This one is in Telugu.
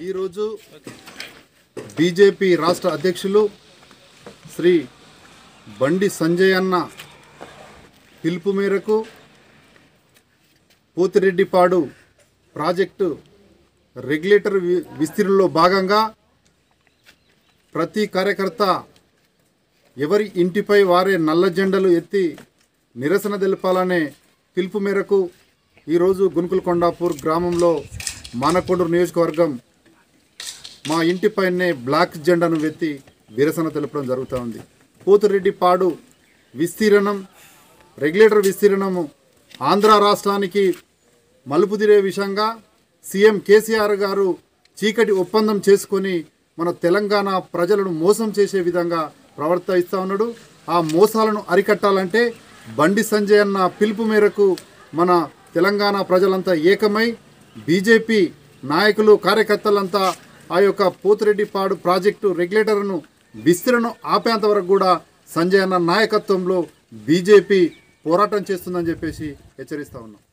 ఈరోజు బీజేపీ రాష్ట్ర అధ్యక్షులు శ్రీ బండి సంజయ్ అన్న పిలుపు మేరకు పోతిరెడ్డిపాడు ప్రాజెక్టు రెగ్యులేటర్ వి- విస్తీర్ణలో భాగంగా ప్రతి కార్యకర్త ఎవరి ఇంటిపై వారే నల్ల జెండలు ఎత్తి నిరసన తెలపాలనే పిలుపు మేరకు ఈరోజు గునుకులకొండాపూర్ గ్రామంలో మానకొండూరు నియోజకవర్గం మా ఇంటిపైనే బ్లాక్ జెండాను వెత్తి నిరసన తెలపడం జరుగుతూ ఉంది పోతిరెడ్డి పాడు విస్తీర్ణం రెగ్యులేటర్ విస్తీర్ణము ఆంధ్ర రాష్ట్రానికి మలుపు తిరే విషయంగా సీఎం కేసీఆర్ గారు చీకటి ఒప్పందం చేసుకొని మన తెలంగాణ ప్రజలను మోసం చేసే విధంగా ప్రవర్తిస్తూ ఉన్నాడు ఆ మోసాలను అరికట్టాలంటే బండి సంజయ్ అన్న పిలుపు మేరకు మన తెలంగాణ ప్రజలంతా ఏకమై బీజేపీ నాయకులు కార్యకర్తలంతా ఆ యొక్క పోతిరెడ్డిపాడు ప్రాజెక్టు రెగ్యులేటర్ను విస్తీర్ణం ఆపేంత వరకు కూడా సంజయ్ అన్న నాయకత్వంలో బీజేపీ పోరాటం చేస్తుందని చెప్పేసి హెచ్చరిస్తా ఉన్నాం